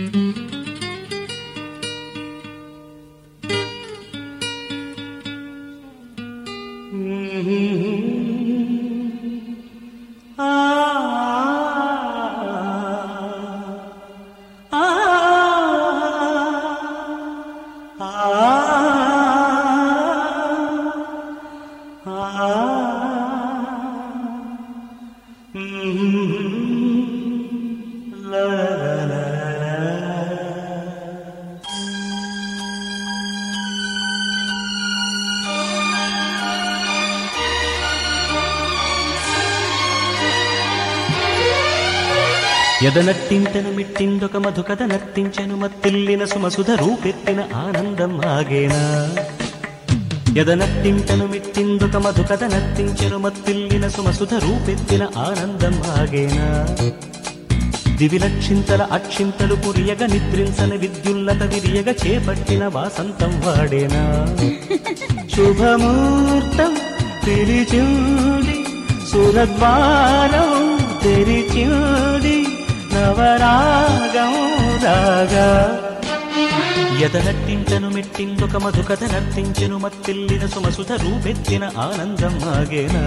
ఎదనట్టింతను మిట్టిందొక మధుకథ నర్తించెను మత్తిల్లిన సుమసుధ రూపెత్తిన ఆనందం ఆగేనా ఎదనట్టింతను మిట్టిందొక మధుకథ నర్తించెను మత్తిల్లిన సుమసుధ రూపెత్తిన ఆనందం ఆగేనా దివిలక్షింతల అక్షింతలు కురియగ నిద్రించని విద్యుల్లత విరియగ చేపట్టిన వాసంతం వాడేనా శుభముహూర్తం పిలిచూడి సురద్వారం తెరిచూడి నవరాగం రాగా ఎదనట్టింటను మెట్టిందొక మధుకథ నర్తించెను మత్తిల్లిన సుమసుధ రూపెత్తిన ఆనందం ఆగేనా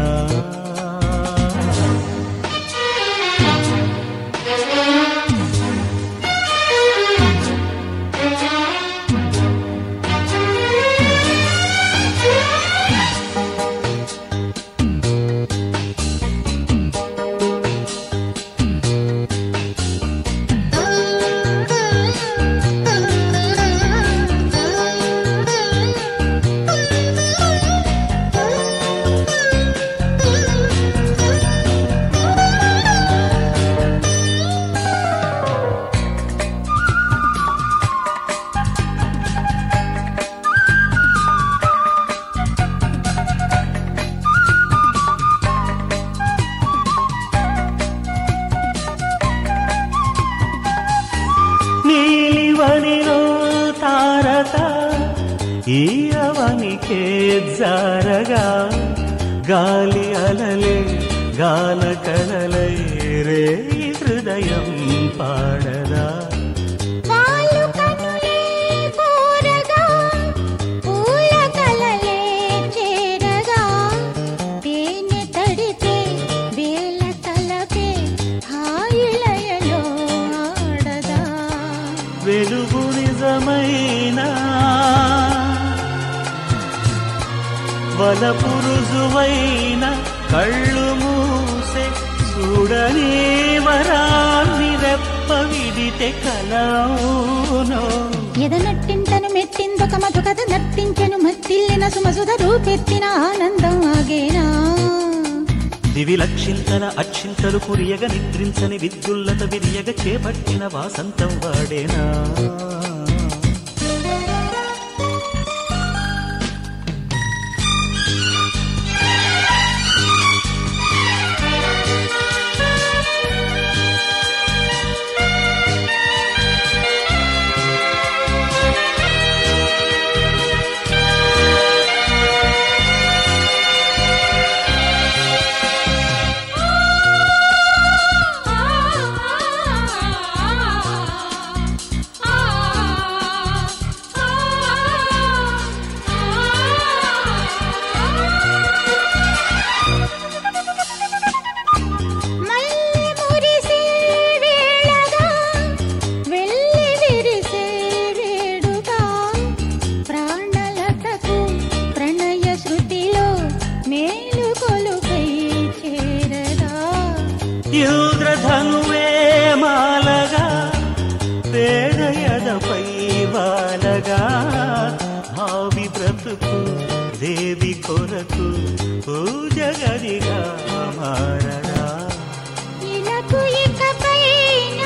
నీలివనిలో తారక ఈ అవనికే జారగా గాలి అలలే గాన కలలై రే హృదయం పాడదా వాళ్ళు కనులే కోరగా పూల కలలే చేరగా తేనె తడితే వేల తలపే హాయిలయలో ఆడదా వెలుగు నిజమైన వలపు రుజువైన కళ్ళు మూసే చూడని వరాన్ని రెప్ప విడితే కలవునో ఎదనట్టింటను మెట్టిందొక మధుకథ నర్తించెను మత్తిల్లిన సుమసుధ రూపెత్తిన ఆనందం ఆగేనా దివిలక్షింతల అక్షింతలు కురియగ నిద్రించని విద్యుల్లత విరియగ చేపట్టిన వాసంతం వాడేనా మల్లె మురిసే వేళగా వెళ్ళి విరిసే వేడుగా ప్రాణలతకు ప్రణయ శృతిలో మేలు కొలుపై చేరదా ఇంద్రధనువే మాలగా పేదయదపై వాలగా భావి బ్రతుకు దేవి కొరకు పూజ గదిగా మారడా ఇలకు ఇకపైన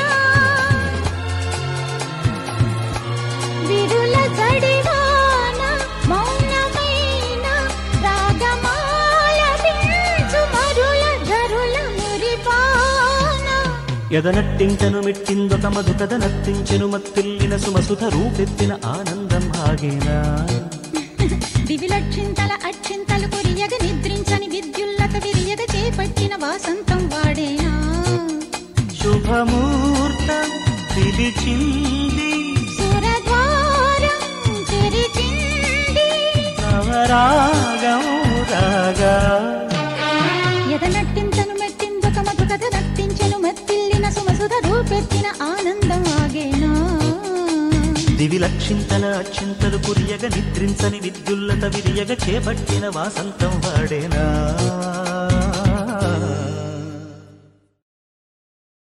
విరుల జడివాన మౌనమైన రాగమాల బించు మరుల ధరుల మురిపాన ఎదనట్టింటను మెట్టిందొక మధుకథ నర్తించెను మత్తిల్లిన సుమసుధ రూపెత్తిన ఆనందం ఆగేనా దివిలక్షింతల అక్షింతలు కురియగ నిద్రించని విద్యుల్లత విరియగ చేపట్టిన వాసంతం వాడేనా శుభమూర్తం పిలిచింది సురద్వారం తెరిచింది నవరాగం రాగా ఎదనట్టింతను మెట్టిందొక మధుకథ నట్టించెను మెత్తిల్లిన సుమసుధ రూపెత్తిన ఆనందం ఆగేనా దివి లక్షింతల అచ్చింతలు కురియగ నిద్రించని విద్యుల్లత విరియగ చేపట్టిన వాసంతం వాడేనా